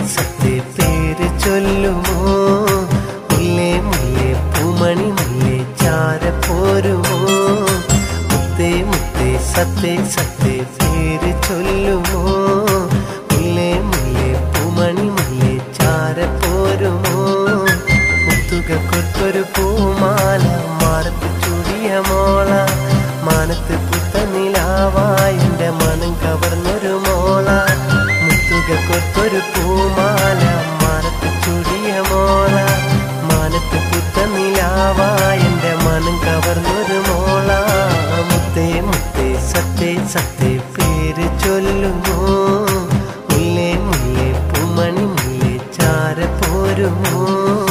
സത്യ പേര് ചൊല്ലുമോ മുല്ലേ മുല്ലേ പൂമണി മുല്ലേ ചാര പോരുമോ മുത്തേ മുത്തേ സത്യ സത്യ പേര് ചൊല്ലുമോ മുല്ലേ മുല്ലേ പൂമണി മുല്ലേ ചാര പോരുമോ മുത്തുക കൊത്തൊരു പൂമാല മാറത്ത് ചുടിയ മോള മാനത്ത് പുത്ത നിലാവായിന്റെ മനം കവർന്നൊരു മോള മുത്തുക കൊത്തൊരു പൂമാല മാനത്ത് ചുടിയ മോള മാനത്ത് പുത്ത നിലാവായിന്റെ മനം കവർന്നൊരു മോള മുത്തേ മുത്തേ സത്തേ സത്തേ പേര് ചൊല്ലുമോ മുല്ലേ മുല്ലേ പൂമണി മുല്ലേ ചാര പോരുമോ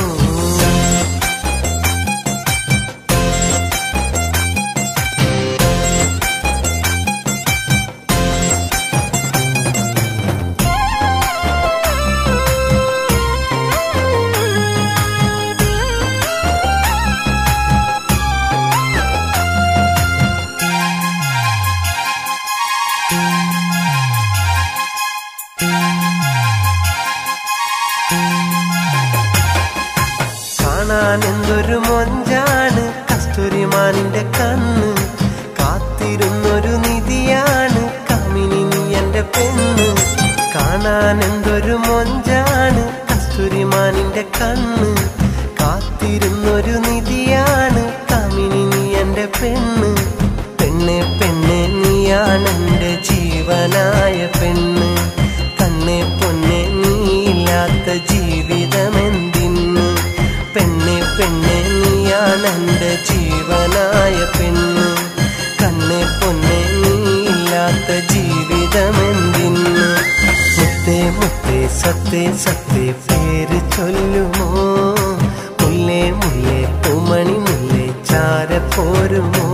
കാണാൻ എന്തൊരു മൊഞ്ചാണ് കസ്തൂരിമാനിന്റെ കണ്ണ് കാത്തിരുന്നൊരു നിധിയാണ് കാമിനി നീ എന്റെ പെണ്ണ് കാണാൻ എന്തൊരു മൊഞ്ചാണ് കസ്തൂരിമാനിന്റെ കണ്ണ് കാത്തിരുന്നൊരു നിധിയാണ് കാമിനി നീ എന്റെ പെണ്ണ് പെണ്ണ് പെണ്ണ് നീയാണ് എന്റെ ജീവനായ പെണ്ണ് കണ്ണെ പൊന്നെ നീയില്ലാത്ത ജീവിതമെന്തിന്ന് പെണ്ണെ പെണ്ണെ നീയാണ് എന്റെ ജീവനായ പെണ്ണ് കണ്ണെ പൊന്നെ നീയില്ലാത്ത ജീവിതമെന്തിന്ന് മുത്തേ മുത്തേ സത്തേ സത്തേ പേര് ചൊല്ലുമോ മുല്ലേ മുല്ലേ പൂമണി മുല്ലേ ചാര പോരുമോ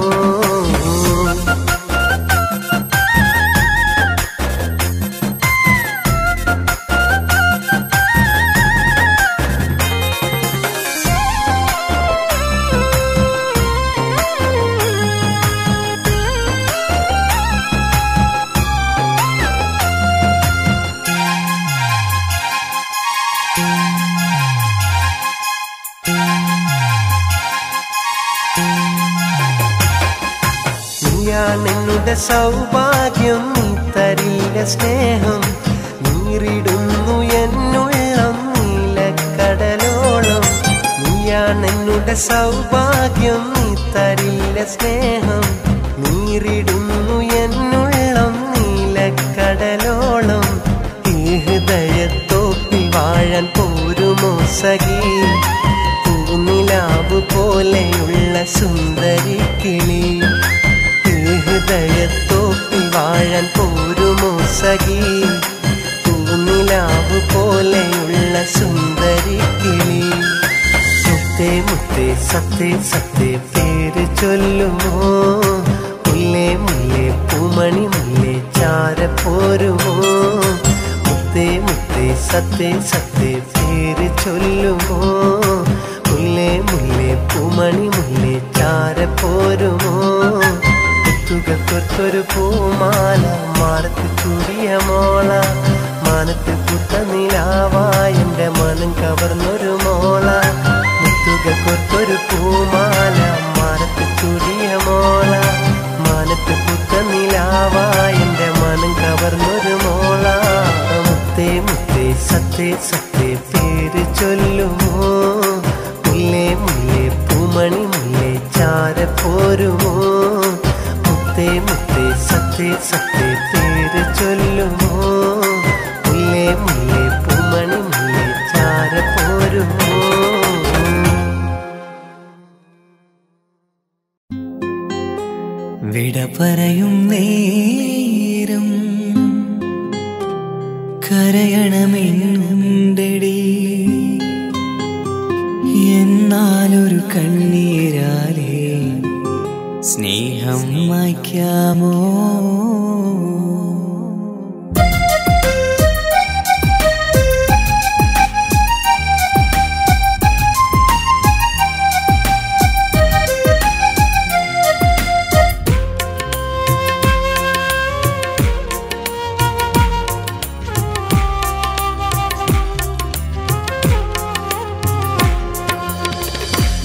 നീയാണ് എന്നുടെ സൗഭാഗ്യം നീ തരില്ല സ്നേഹം നീറിടുന്നു എന്നുള്ളം നീലക്കടലോളം നീയാണ് എന്നുടെ സൗഭാഗ്യം നീ തരില്ല സ്നേഹം നീറിടുന്നു എന്നുള്ളം നീലക്കടലോളം ഈ ഹൃദയത്തോപ്പിൽ വാഴാൻ പോരുമോ സഖി പൂനിലാവ് പോലെയുള്ള സുന്ദരി കിളി ഈ ഹൃദയത്തോപ്പിൽ വാഴാൻ പോരുമോ സഖി പൂനിലാവ് പോലെയുള്ള സുന്ദരി കിളി മുത്തേ മുത്തേ സത്തേ സത്തേ പേര് ചൊല്ലുമോ മുല്ലേ മുല്ലേ പൂമണി മുല്ലേ ചാര പോരുമോ മുത്തേ മുത്തേ സത്തേ സത്തേ പേര് ചൊല്ലുമോ മുല്ലേ മുല്ലേ പൂമണി മുല്ലേ ചാര പോരുമോ മുത്തുക കൊത്തൊരു പൂമാല മാറത്ത് ചൂടിയ മോള മാനത്ത് പുത്ത നിലാവായന്റെ മനം കവർന്നൊരു മോള മുത്തുക കൊത്തൊരു പൂമാല മാനത്ത് ചൂടിയ മോള മാനത്ത് പുത്ത നിലാവായന്റെ മനം കവർന്നൊരു മോള മുത്തേ മുത്തേ സത്തേ സത്തേ പേര് ചൊല്ലുമോ മുല്ലേ മുല്ലേ പൂമണി മുല്ലേ ചാര പോരുമോ മുത്തേ മുത്തേ സത്തേ സത്തേ പേര് ചൊല്ലുമോ മുല്ലേ മുല്ലേ പൂമണി മുല്ലേ ചാര പോരുമോ വിട പറയും നേരം കരയണമെന്നുണ്ടടി എന്നാലൊരു കണ്ണീരാലേ സ്നേഹം മായ്ക്കാമോ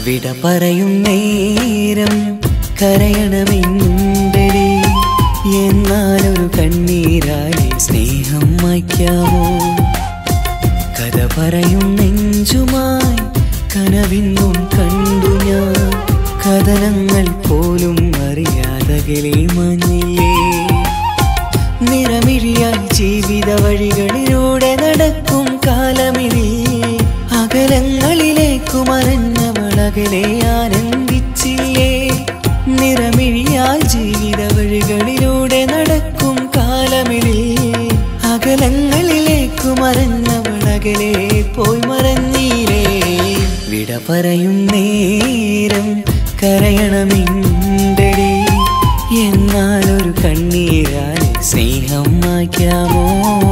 വിട പറയും നേരം കരയണമെന്നുണ്ടടി എന്നാലൊരു കണ്ണീരായി സ്നേഹം മായ്ക്കാമോ കഥ പറയും നെഞ്ചുമായി കനവിന്നും കണ്ടു ഞാൻ കഥനങ്ങൾ പോലും അറിയാതകലെ മഞ്ഞില്ലേ നിറമിഴിയായി ജീവിത വഴികളിലൂടെ നടക്കും കാലമിനി അകലങ്ങളിലേക്കു മറഞ്ഞവളകലെ ആനന്ദിച്ചില്ലേ നിറമിഴിയായി ജീവിത വഴികളിലൂടെ നടക്കും കാലമിനി അകലങ്ങളിലേക്കു മറഞ്ഞവളകലെ പോയി മറഞ്ഞീലേ വിട പറയും നേരം കരയണമെന്തടി എന്നാലൊരു കണ്ണീരായി സ്നേഹം മായ്ക്കാമോ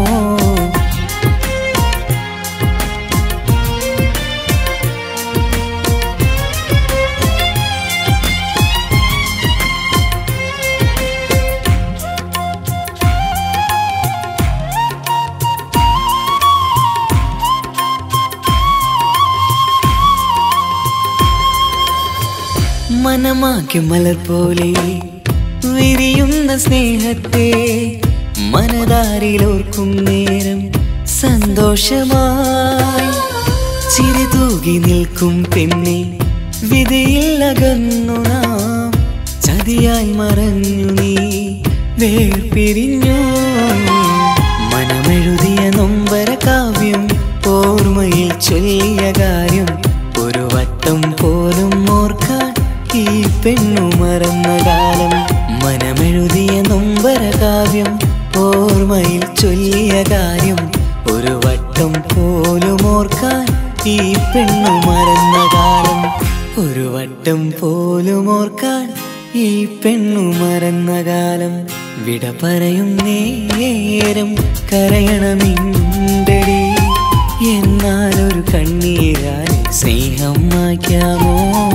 മനമാക്കി മലർ പോലെ വിരിയുന്ന സ്നേഹത്തെ മനതാരിലോർക്കും നേരം സന്തോഷമായി ചിരി തൂകി നിൽക്കും പെണ്ണെ വിധിയിൽ അകന്നു നാം ചതിയായി മറഞ്ഞു നീ വേർപിരിഞ്ഞു മനമെഴുതിയ നൊമ്പര കാവ്യം ഓർമ്മയിൽ ചൊല്ലിയ കാര്യം ഒരു വട്ടം പോലും ഓർക്കാൻ ഈ പെണ്ണു മറന്ന കാലം മനമെഴുതിയ നൊമ്പര കാവ്യം ഓർമ്മയിൽ ചൊല്ലിയ കാര്യം ഒരു വട്ടം പോലും ഓർക്കാൻ ഈ പെണ്ണു മറന്ന കാലം ഒരു വട്ടം പോലും ഓർക്കാൻ ഈ പെണ്ണു മറന്ന കാലം വിട പറയും നേരം കരയണമെന്തടി എന്നാലൊരു കണ്ണീരായി സ്നേഹം മായ്ക്കാമോ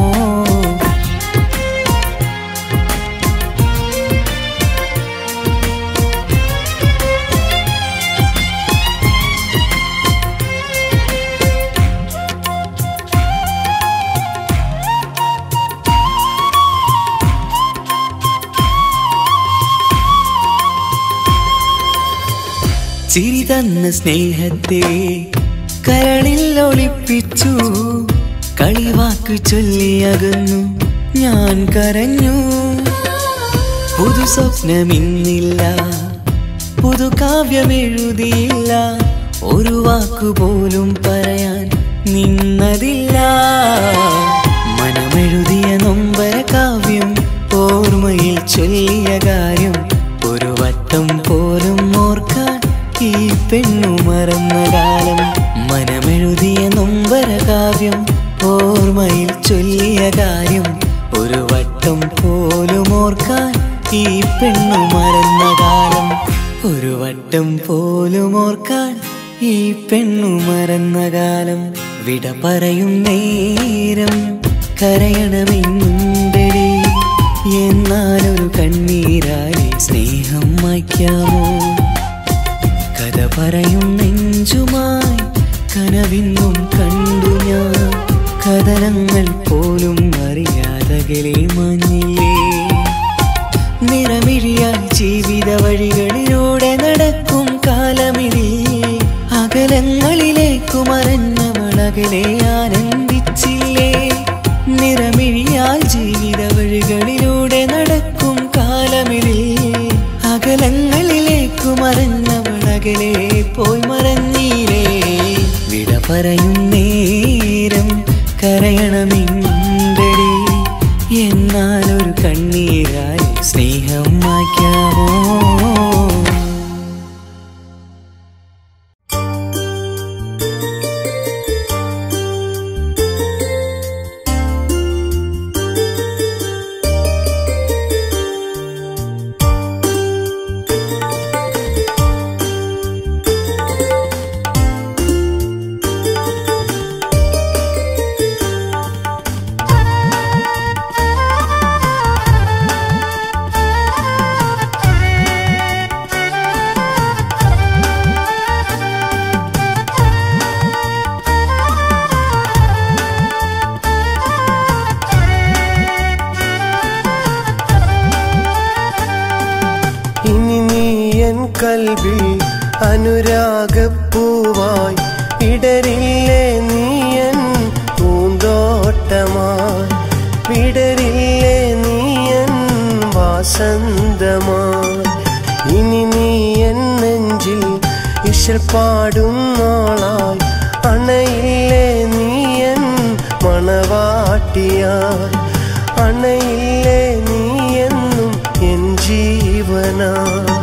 ചിരി തന്ന സ്നേഹത്തെ കരളിൽ ഒളിപ്പിച്ചു കളിവാക്ക് ചൊല്ലിയകന്നു ഞാൻ കരഞ്ഞു പുതു സ്വപ്നമിന്നില്ല പുതു കാവ്യമെഴുതിയില്ല ഒരു വാക്കുപോലും പറയാൻ നിന്നതില്ല മനമെഴുതിയ നൊമ്പര കാവ്യം ഓർമ്മയിൽ ചൊല്ലിയ കാര്യം ഒരു വട്ടം പോലും ഓർക്കാൻ ഈ പെണ്ണു മറന്ന കാലം മനമെഴുതിയ നൊമ്പര കാവ്യം ഓർമ്മയിൽ ചൊല്ലിയ കാര്യം ഒരു വട്ടം പോലും ഓർക്കാൻ ഈ പെണ്ണു മറന്ന കാലം ഒരു വട്ടം പോലും ഓർക്കാൻ ഈ പെണ്ണു മറന്ന കാലം വിട പറയും നേരം കരയണമെന്നുണ്ടടി എന്നാലൊരു കണ്ണീരായി സ്നേഹം മായ്ക്കാമോ കഥ പറയും നെഞ്ചുമായി കനവിന്നും കണ്ടു ഞാൻ കഥനങ്ങൾ പോലും അറിയാതകലെ മഞ്ഞില്ലേ നിറമിഴിയായി ജീവിത വഴികളിലൂടെ നടക്കും കാലമിനി അകലങ്ങളിലേക്കു മറഞ്ഞവളകലെ ആനന്ദിച്ചില്ലേ നിറമിഴിയായി ജീവിത വഴികളിലൂടെ നടക്കും കാലമിനി അകലങ്ങളിലേക്കു മറഞ്ഞവളകലെ പോയി മറഞ്ഞീരേ വിട പറയും നേരം കരയണമെന്തടി എന്നാലൊരു കണ്ണീരായി സ്നേഹം മായ്ക്കാമോ അനുരാഗപ്പൂവായി ഇടരില്ലേ നീയൻ പൂന്തോട്ടമായി വിടരില്ലേ നീയൻ വാസന്തമായി ഇനി നീ എൻ നെഞ്ചിൽ ഇശൽ പാടുന്നോളായി അണയില്ലേ നീയൻ മണവാട്ടിയായി അണയില്ലേ നീയെന്നും എൻ ജീവനാ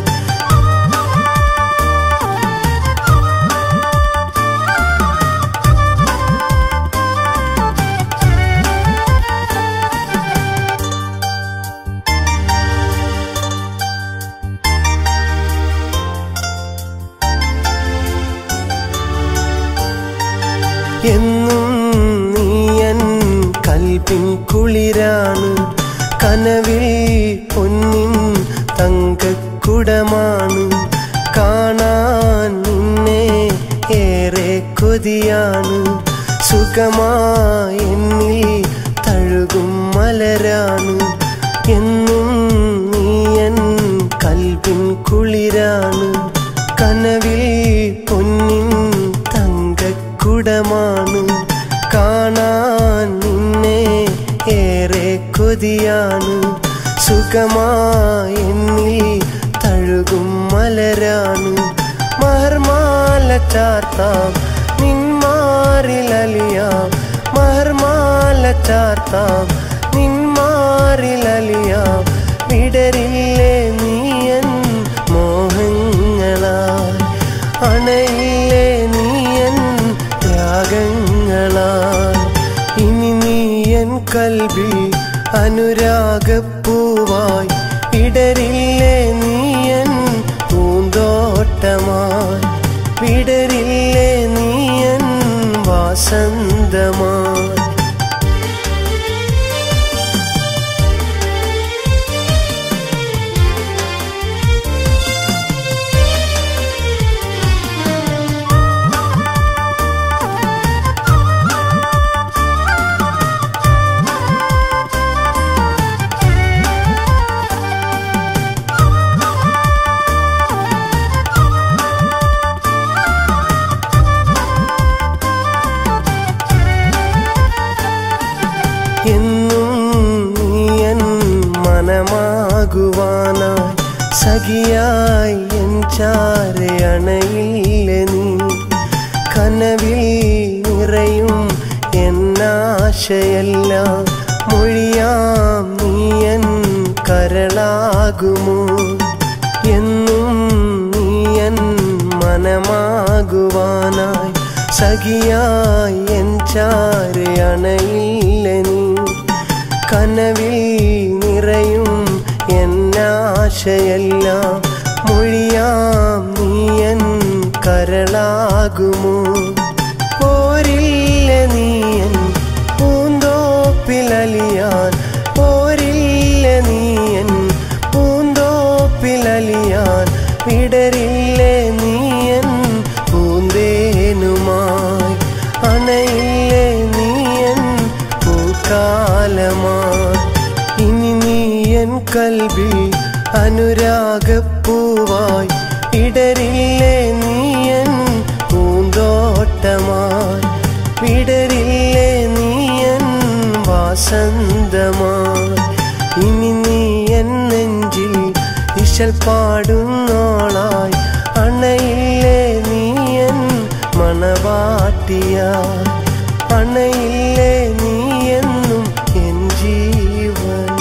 എന്നും നീയൻ കൽപ്പിൻ കുളിരാണ് കനവിൽ പൊന്നിൻ തങ്കക്കുടമാണ് കാണാൻ നിന്നെ ഏറെ കൊതിയാണ് സുഖമായി എന്നിൽ തഴുകും മലരാണ് എന്നും നീയൻ കൽപ്പിൻ കുളിരാണ് കനവിൽ പൊന്നിൻ തങ്കക്കുടമാണ് കാണാൻ നിന്നെ ഏറെ കൊതിയാണ് സുഖമായി എന്നിൽ തഴുകും മലരാണ് മഹർമാല ചാർത്താം നിന്മാറിലലിയാം മഹർമാല ചാർത്താം നിന്മാറിലലിയാം വിടരില്ലേ നീയൻ മോഹങ്ങളായി അണയില്ലേ നീയൻ ത്യാഗങ്ങളായി ഇനി നീയൻ കൽബിൽ അനുരാഗപ്പൂവായി ഇടരില്ലേ നീയൻ പൂന്തോട്ടമായി വിടരില്ലേ നീയൻ വാസന്തമായി എന്നും നീയൻ മനമാകുവാനായി സഖിയായി എൻ ചാരയണയില്ല നീ കനവിൽ നിറയും എന്നാശയെല്ലാം മൊഴിയാം നീയൻ കരളാകുമോ എന്നും നീയൻ മനമാകുവാനായി സഖിയായി എൻ ചാരയണയില്ല നീ കനവിൽ നിറയും എന്നാശയെല്ലാം മൊഴിയാം നീയൻ കരളാകുമോ പോരില്ല നീയൻ പൂന്തോപ്പിലലിയാൻ പോരില്ല നീയൻ പൂന്തോപ്പിലലിയാൻ വിടരില്ലേ നീയൻ പൂന്തേനുമായി അണയില്ലേ നീയൻ പൂക്കാലമായി ഇനി നീയൻ കൽബിൽ അനുരാഗപ്പൂവായി ഇടരില്ലേ നീയൻ പൂന്തോട്ടമായി വിടരില്ലേ നീയൻ വാസന്തമായി ഇനി നീയൻ നെഞ്ചിൽ ഇശൽ പാടുന്നോളായി അണയില്ലേ നീയൻ മണവാട്ടിയായി അണയില്ലേ നീയെന്നും എൻ ജീവന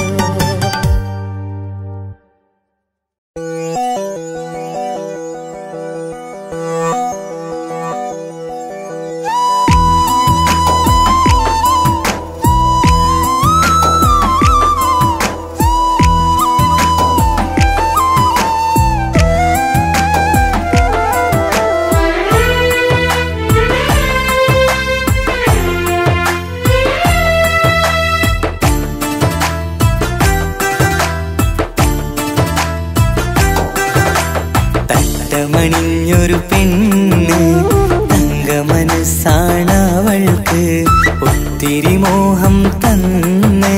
തട്ടമണിഞ്ഞൊരു പെണ്ണ് തങ്ക മനസ്സാണവൾക്ക് ഒത്തിരി മോഹം തന്ന്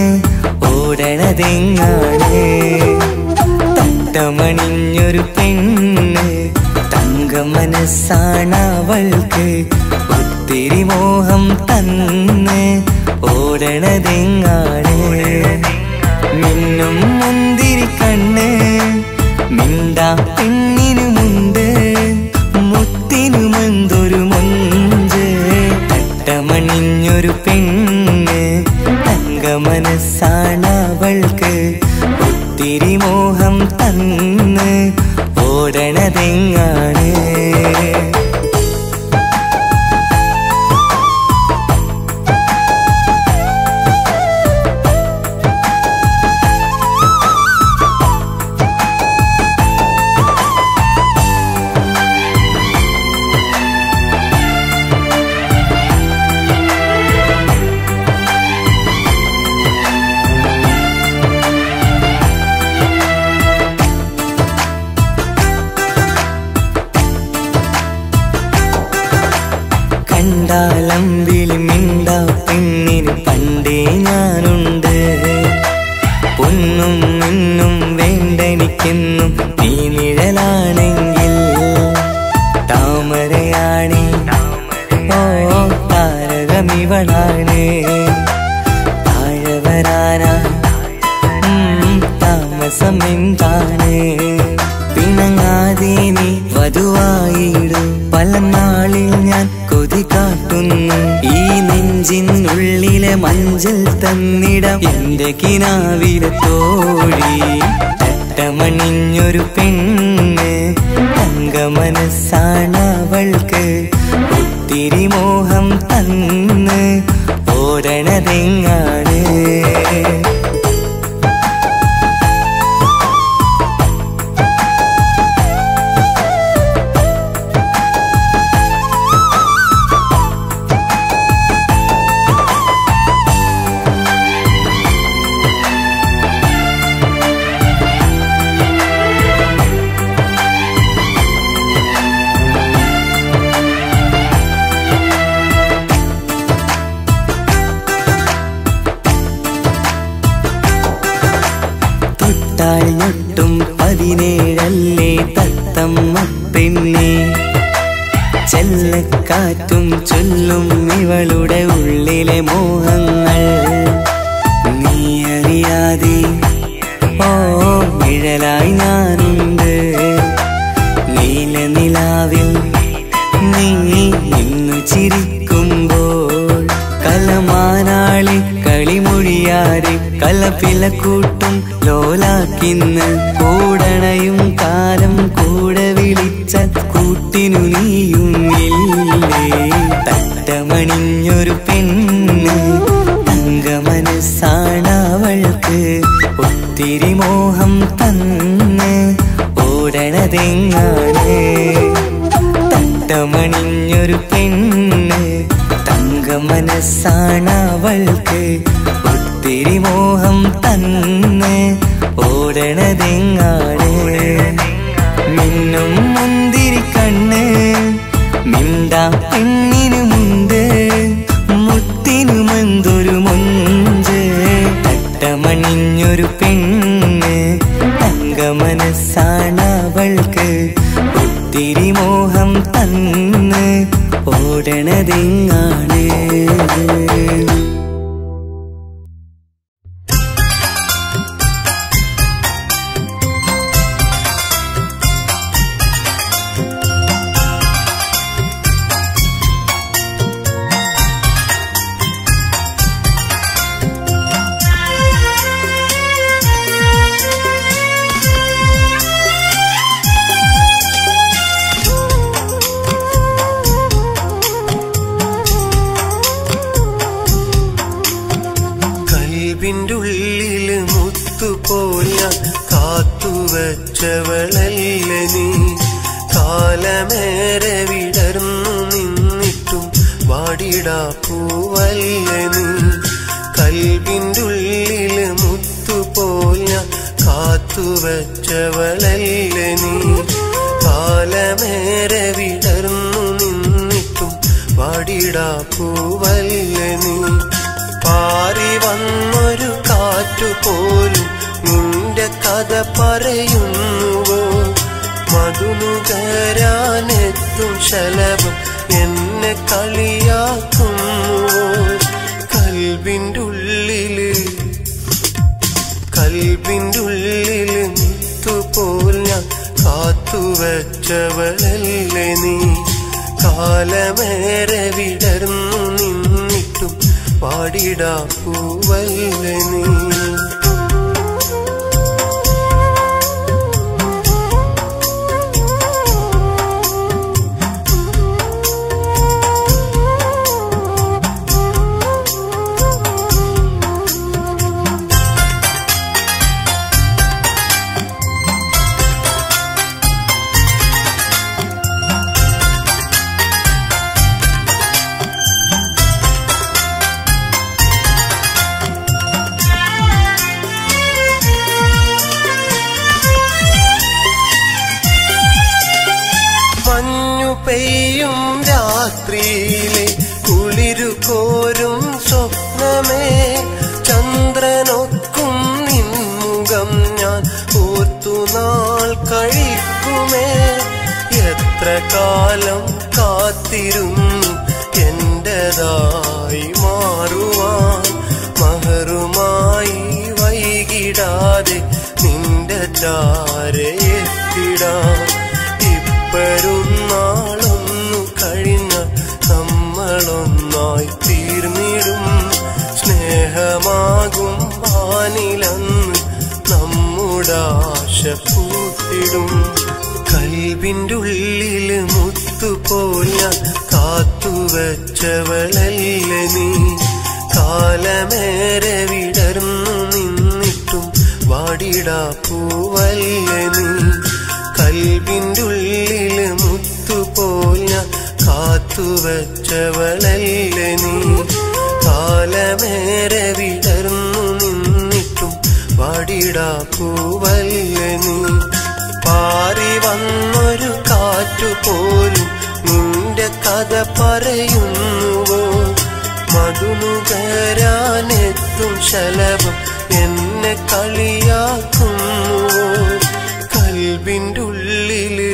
ഓടണതെങ്ങാണ് തട്ടമണിഞ്ഞൊരു പെണ്ണ് തങ്ക തങ്കമനസ്സാണവൾക്ക് ഒത്തിരി മോഹം തന്ന് ഓടണതെങ്ങാണ് മിന്നും മുന്തിരി കണ്ണ് മിണ്ടാ പെണ്ണിനുമുണ്ട് മുത്തിനുമെന്തൊരു മുഞ്ച് തട്ടമണിഞ്ഞൊരു പെണ്ണ് തങ്കമനസ്സാണവൾക്ക് ഒത്തിരി മോഹം തന്ന് ഓടണതെങ്ങാണ് കണ്ടാലം വിളി മിണ്ട പെണ്ണിന് പണ്ടേ ഞാനുണ്ട് പൊന്നും മിന്നും വേണ്ടെനിക്കെന്നും നീ നിഴലാണെങ്കിൽ താമരയാണേ ഓ താരകമിവളാണ് താഴെ വരാനാ ഉം, താമസം എന്താണ് പിണങ്ങാതെ നീ വധുവായിടും പല നാളിൽ ഞാൻ കൊതി കാട്ടുന്നു ഈ നെഞ്ചിനുള്ളിലെ മഞ്ചൽ തന്നിടം എന്റെ കിനാവിലെ തോഴി തട്ടമണിഞ്ഞൊരു പെണ്ണ് തങ്കമനസ്സാണവൾക്ക് ഒത്തിരി മോഹം തന്ന് ഓടണതെങ്ങാണ് തൊട്ടാൽ ഞൊട്ടും പതിനേഴല്ലേ തത്തമ്മ പെണ്ണെ ചെല്ലക്കാറ്റും ചൊല്ലും ഇവളുടെ ഉള്ളിലെ മോഹങ്ങൾ നീ അറിയാതെ ഓ നിഴലായി ഞാനുണ്ട് നീല നിലാവിൽ നീ ഇന്നു ചിരിക്കുമ്പോൾ കലമാനാളി കളിമൊഴിയാതെ കലപ്പില കൂട്ടും ലോലാക്കിന്ന് കൂടണയും കാലം കൂടെ വിളിച്ച കൂട്ടിനു നീയും ഇല്ലേ തട്ടമണിഞ്ഞൊരു പെണ്ണ് തങ്കമനസ്സാണവൾക്ക് ഒത്തിരി മോഹം തന്ന് ഓടണതെങ്ങാണ് തട്ടമണിഞ്ഞൊരു പെണ്ണ് തങ്കമനസ്സാണവൾക്ക് ഒത്തിരി മോഹം തന്ന് ഓടണതെങ്ങാണ് മിന്നും മുന്തിരി കണ്ണ് മിണ്ടാ പെണ്ണിനുമുണ്ട് മുത്തിനുമെന്തൊരു മുഞ്ച് തട്ടമണിഞ്ഞൊരു പെണ്ണ് തങ്കമനസ്സാണവൾക്ക് ഒത്തിരി മോഹം തന്ന് ഓടണതെങ്ങാണ് കൽവിൻ്റെ ഉള്ളില് മുത്തുപോൽ ഞാൻ കാത്തുവച്ചവളല്ല നീ കാലമേറെ വിടർന്നു നിന്നിട്ടും വാടിടാ പൂവല്ല നീ കൽവിൻ്റെ ഉള്ളില് മുത്തുപോൽ ഞാൻ കാത്തുവച്ചവളല്ല നീ കാലമേറെ വിടർന്നു നിന്നിട്ടും വാടിടാ പൂവല്ല നീ പാറി വന്നൊരു കാറ്റു പോലും നിന്റെ കഥ പറയുന്നുവോ മധുനുകരാനെത്തും ശലഭം എന്നെ കളിയാക്കുന്നു കൽവിൻ്റെ ഉള്ളില് കൽവിൻ്റെ ഉള്ളില് മുത്തുപോൽ ഞാൻ കാത്തുവച്ചവളല്ലേ നീ കാലമേറെ വിടർന്നു നിന്നിട്ടും പാടിടാ പൂവല്ലേ നീ മഞ്ഞു പെയ്യും രാത്രിയിലെ കുളിരു കോരും സ്വപ്നമേ ചന്ദ്രനൊക്കും നിൻമുഖം ഞാൻ ഓർത്തു നാൾ കഴിക്കുമേ എത്ര കാലം കാത്തിരുന്നു എന്റേതായി മാറുവാൻ മഹറുമായി വൈകിടാതെ നിന്റെ ചാരയെത്തിടാം ഇപ്പരുന്നാളൊന്നു കഴിഞ്ഞ നമ്മളൊന്നായി തീർന്നിടും സ്നേഹമാകും വാനിലന്ന് നമ്മുടാശ പൂത്തിടും കൽവിൻ്റെ ഉള്ളില് മുത്തുപോൽ ഞാൻ കാത്തുവച്ചവളല്ലേ നീ കാലമേറെ വിടർന്നു നിന്നിട്ടും വാടിടാ പൂവല്ലേ നീ കൽവിൻ്റെ ഉള്ളില് മുത്തുപോൽ ഞാൻ കാത്തുവച്ചവളല്ലേ നീ കാലമേറെ വിടർന്നു നിന്നിട്ടും വാടിടാ പൂവല്ലേ നീ പാറി വന്നൊരു കാറ്റുപോലും നിന്റെ കഥ പറയുന്നുവോ മധുനുകരാനെത്തും ശലഭം എന്നെ കളിയാക്കുന്നുവോ കൽവിൻ്റെ ഉള്ളില്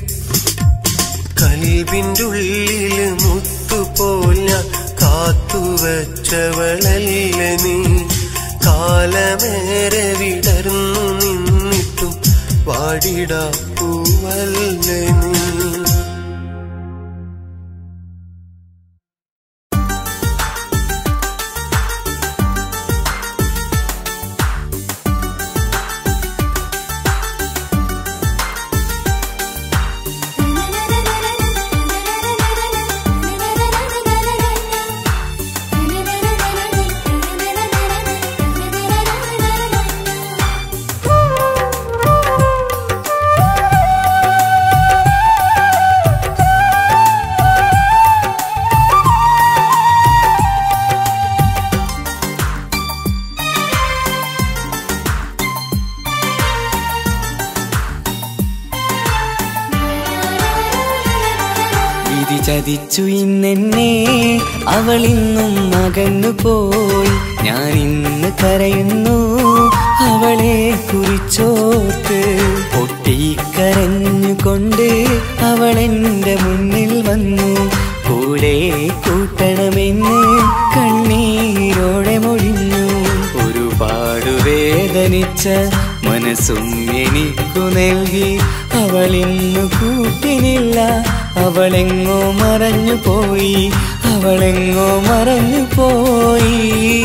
കൽവിൻ്റെ ഉള്ളില് മുത്തുപോൽ ഞാൻ കാത്തുവച്ചവളല്ലേ നീ കാലമേറെ വിടർന്നു നിന്നിട്ടും വാടിടാ പൂവല്ലേ നീ വിധി ചതിച്ചു ഇന്നെന്നെ അവളിന്നും അകന്നു പോയി ഞാൻ ഇന്ന് കരയുന്നു അവളെ കുറിച്ചോർത്ത് പൊട്ടിക്കരഞ്ഞുകൊണ്ട് അവളെന്റെ മുന്നിൽ വന്നു കൂടെ കൂട്ടണമെന്ന് കണ്ണീരോടെ മൊഴിഞ്ഞു ഒരുപാട് വേദനിച്ച മനസ്സും എനിക്കു നൽകി അവളിന്നു കൂട്ടിനില്ല അവളെങ്ങോ മറഞ്ഞു പോയി അവളെങ്ങോ മറഞ്ഞു പോയി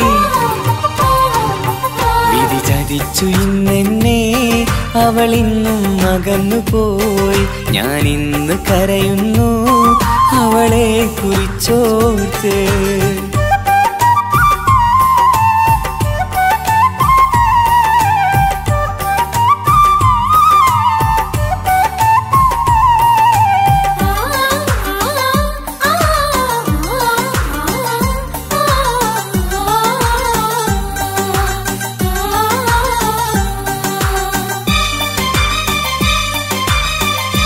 വിധി ചതിച്ചു ഇന്നെന്നെ അവളിന്നും അകന്നു പോയി ഞാൻ ഇന്ന് കരയുന്നു അവളെ കുറിച്ചോർത്ത്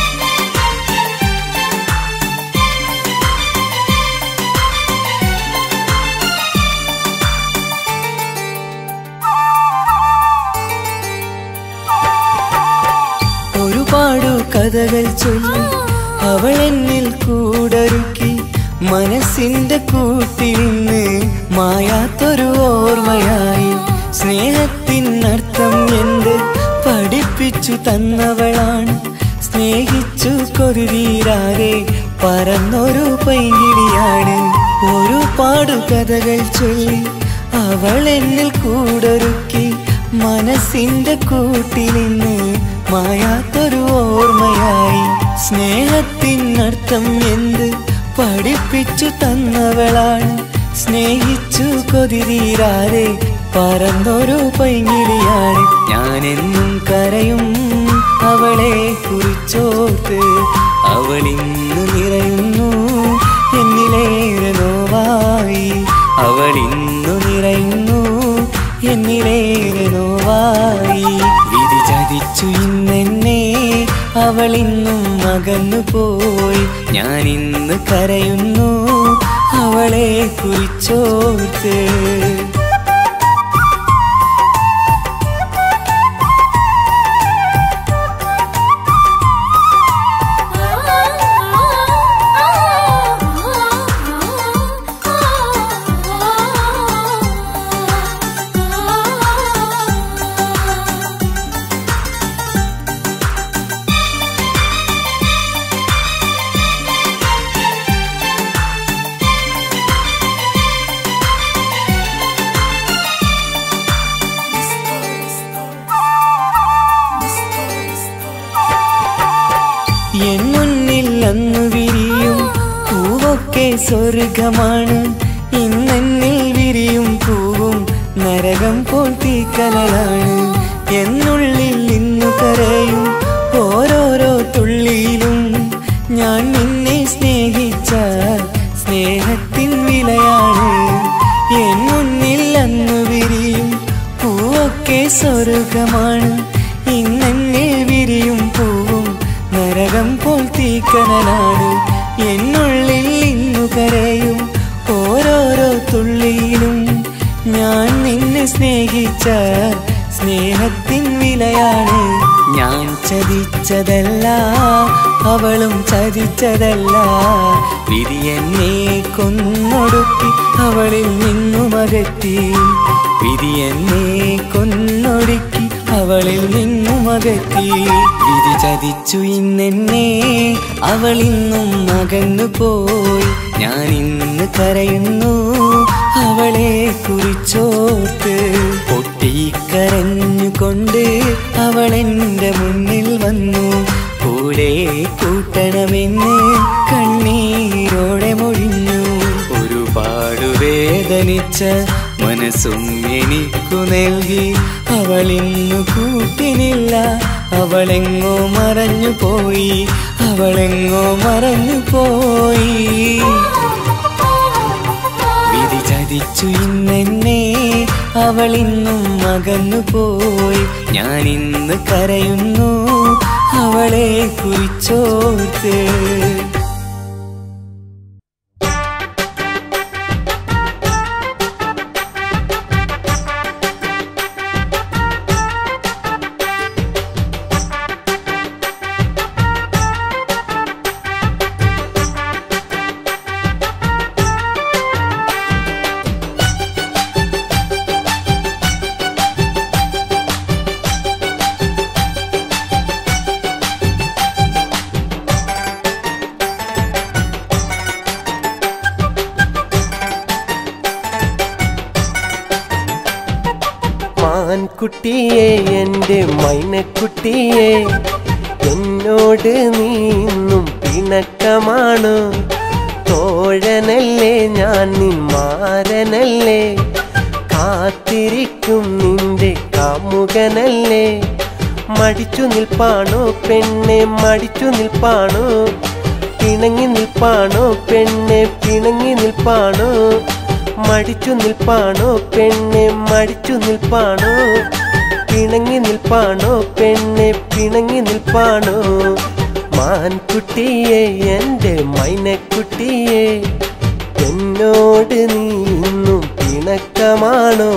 ആ കഥകൾ ചൊല്ലി അവൾ എന്നിൽ കൂടൊരുക്കി മനസ്സിന്റെ കൂട്ടിലിന്ന് മായാത്തൊരു ഓർമ്മയായി സ്നേഹത്തിനർത്ഥം എന്ത് പഠിപ്പിച്ചു തന്നവളാണ് സ്നേഹിച്ചു കൊതിരീരാതെ പറന്നൊരു പൈങ്കിളിയാണ് ഒരുപാട് കഥകൾ ചൊല്ലി അവൾ എന്നിൽ കൂടൊരുക്കി മനസ്സിന്റെ കൂട്ടിലിന്ന് മായാത്തൊരു ഓർമ്മയായി സ്നേഹത്തിനർത്ഥം എന്ത് പഠിപ്പിച്ചു തന്നവളാണ് സ്നേഹിച്ചു കൊതിരീരാതെ പറന്നൊരു പൈങ്കിളിയാണ് ഞാനെന്നും കരയും അവളെ കുറിച്ചോർത്ത് അവളിന്ന് നിറയുന്നു എന്നിലേറെ നോവായി അവളിന്നു നിറയുന്നു എന്നിലേറെ നോവായി വിധി ചതിച്ചു ഇന്നെന്നെ അവളിന്നും അകന്നു പോയി ഞാൻ ഇന്ന് കരയുന്നു അവളെ കുറിച്ചോർത്ത് എൻ മുന്നിൽ അന്ന് വിരിയും പൂവൊക്കെ സ്വർഗമാണ് ഇന്നെന്നിൽ വിരിയും പൂവും നരകം പോൽ തീക്കനലാണ് എന്നുള്ളിൽ ഇന്നു കരയും ഓരോരോ തുള്ളിയിലും ഞാൻ നിന്നെ സ്നേഹിച്ച സ്നേഹത്തിൻ വിലയാണ് എൻ മുന്നിൽ അന്ന് വിരിയും പൂവൊക്കെ സ്വർഗമാണ് ഇന്നെന്നിൽ വിരിയും പൂവും നരകം പോൽ തീക്കനലാണ് എന്നുള്ളിൽ ഇന്നു കരയും ഓരോരോ തുള്ളിയിലും ഞാൻ നിന്നെ സ്നേഹിച്ച സ്നേഹത്തിൻ വിലയാണ് ഞാൻ ചതിച്ചതല്ല അവളും ചതിച്ചതല്ല വിധി എന്നെ കൊന്നൊടുക്കി അവളിൽ നിന്നും അകറ്റി വിധി എന്നെ കൊന്നൊടുക്കി അവളിൽ നിന്നും അകറ്റി വിധി ചതിച്ചു ഇന്നെന്നെ അവളിന്നും അകന്നു പോയി ഞാൻ ഇന്ന് കരയുന്നു അവളെ കുറിച്ചോർത്ത് പൊട്ടിക്കരഞ്ഞുകൊണ്ട് അവൾ എൻ്റെ മുന്നിൽ വന്നു കൂടെ കൂട്ടണമെന്ന് കണ്ണീരോടെ മൊഴിഞ്ഞു ഒരുപാട് വേദനിച്ച മനസ്സും എനിക്കു നൽകി അവളിന്നു കൂട്ടിനില്ല അവളെങ്ങോ മറഞ്ഞു പോയി അവളെങ്ങോ മറഞ്ഞു പോയി വിധി ചതിച്ചു ഇന്നെന്നെ അവളിന്നും അകന്നു പോയി ഞാൻ ഇന്ന് കരയുന്നു അവളെ കുറിച്ചോർത്ത് മാൻകുട്ടിയെ എൻ്റെ മൈനക്കുട്ടിയെ എന്നോട് നീന്നും പിണക്കമാണ് തോഴനല്ലേ ഞാൻ നിൻ മാരനല്ലേ കാത്തിരിക്കും നിന്റെ കാമുകനല്ലേ മടിച്ചു നിൽപ്പാണോ പെണ്ണെ മടിച്ചു നിൽപ്പാണോ പിണങ്ങി നിൽപ്പാണോ പെണ്ണെ പിണങ്ങി നിൽപ്പാണോ മടിച്ചു നിൽപ്പാണോ പെണ്ണെ മടിച്ചു നിൽപ്പാണോ പിണങ്ങി നിൽപ്പാണോ പെണ്ണെ പിണങ്ങി നിൽപ്പാണോ മാൻകുട്ടിയെ എൻ്റെ മൈനക്കുട്ടിയെ എന്നോട് നീ ഇന്നും പിണക്കമാണോ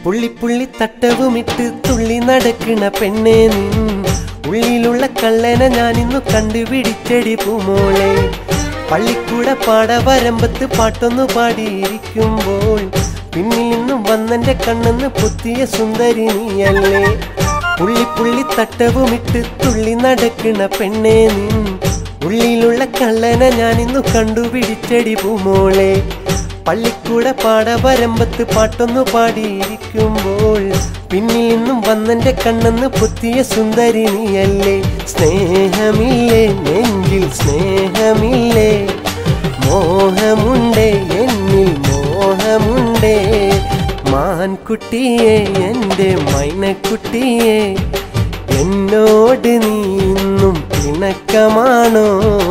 പുള്ളി പുള്ളി തട്ടവുമിട്ട് തുള്ളി നടക്കണ പെണ്ണേ നിൻ ഉള്ളിലുള്ള കള്ളനെ ഞാനിന്നു കണ്ടുപിടിച്ചടി പൂമോളെ പള്ളിക്കൂട പാടവരമ്പത്ത് പാട്ടൊന്നു പാടിയിരിക്കുമ്പോൾ പിന്നിൽ നിന്നും വന്നെന്റെ കണ്ണെന്ന് പൊത്തിയ സുന്ദരി നീയല്ലേ പുള്ളി പുള്ളി തട്ടവുമിട്ട് തുള്ളി നടക്കണ പെണ്ണേ നിൻ ഉള്ളിലുള്ള കള്ളനെ ഞാനിന്നു കണ്ടുപിടിച്ചടി പൂമോളെ പള്ളിക്കൂട പാടവരമ്പത്ത് പാട്ടൊന്നു പാടിയിരിക്കുമ്പോൾ പിന്നിൽ നിന്നും വന്നെന്റെ കണ്ണെന്ന് പൊത്തിയ സുന്ദരി നീയല്ലേ സ്നേഹമില്ലേ നെഞ്ചിൽ സ്നേഹമില്ലേ മോഹമുണ്ടേ എന്നിൽ മോഹമുണ്ടേ മാൻകുട്ടിയെ എൻ്റെ മൈനക്കുട്ടിയെ എന്നോട് നീ ഇന്നും പിണക്കമാണോ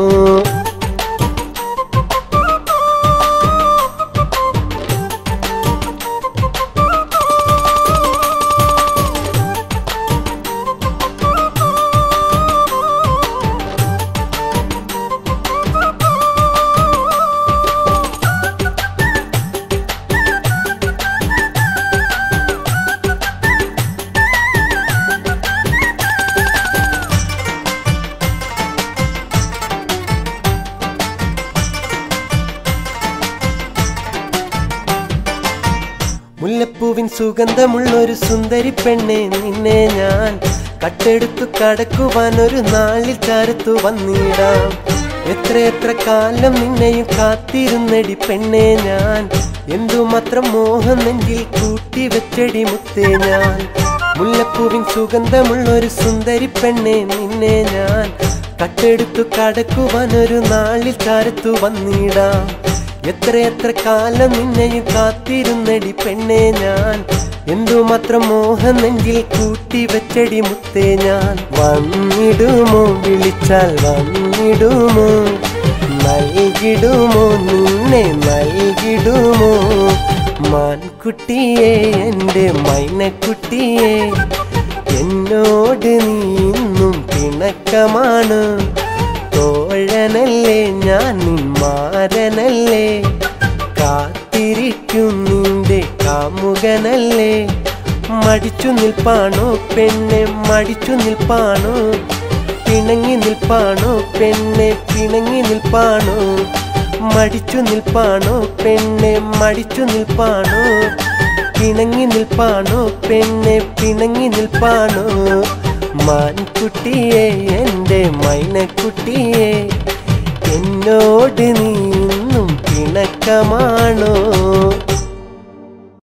മുല്ലപ്പൂവിൻ സുഗന്ധമുള്ളൊരു സുന്ദരി പെണ്ണെ നിന്നെ ഞാൻ കട്ടെടുത്തു കടക്കുവാൻ ഒരു നാളിൽ ചാരത്തു വന്നിടാം എത്ര എത്ര കാലം നിന്നെയും കാത്തിരുന്നടി പെണ്ണെ ഞാൻ എന്തുമാത്രം മോഹം നെഞ്ചിൽ കൂട്ടി വെച്ചടി മുത്തേ ഞാൻ മുല്ലപ്പൂവിൻ സുഗന്ധമുള്ളൊരു സുന്ദരി പെണ്ണെ നിന്നെ ഞാൻ കട്ടെടുത്തു കടക്കുവാൻ ഒരു നാളിൽ ചാരത്തു വന്നിടാം എത്ര എത്ര കാലം നിന്നെയും കാത്തിരുന്നടി പെണ്ണെ ഞാൻ എന്തുമാത്രം മോഹം നെഞ്ചിൽ കൂട്ടി വെച്ചടി മുത്തേ ഞാൻ വന്നിടുമോ വിളിച്ചാൽ വന്നിടുമോ നൽകിടുമോ നിന്നെ നൽകിടുമോ മാൻകുട്ടിയെ എൻ്റെ മൈനക്കുട്ടിയെ എന്നോട് നീ ഇന്നും പിണക്കമാണ് തോഴനല്ലേ ഞാൻ നിന്മാരനല്ലേ കാത്തിരിക്കും നിന്റെ കാമുകനല്ലേ മടിച്ചു നിൽപ്പാണോ പെണ്ണെ മടിച്ചു നിൽപ്പാണോ പിണങ്ങി നിൽപ്പാണോ പെണ്ണെ പിണങ്ങി നിൽപ്പാണോ മടിച്ചു നിൽപ്പാണോ പെണ്ണെ മടിച്ചു നിൽപ്പാണോ പിണങ്ങി നിൽപ്പാണോ പെണ്ണെ പിണങ്ങി നിൽപ്പാണോ മാൻകുട്ടിയെ എൻ്റെ മൈനക്കുട്ടിയെ എന്നോട് നീ ഇന്നും പിണക്കമാണോ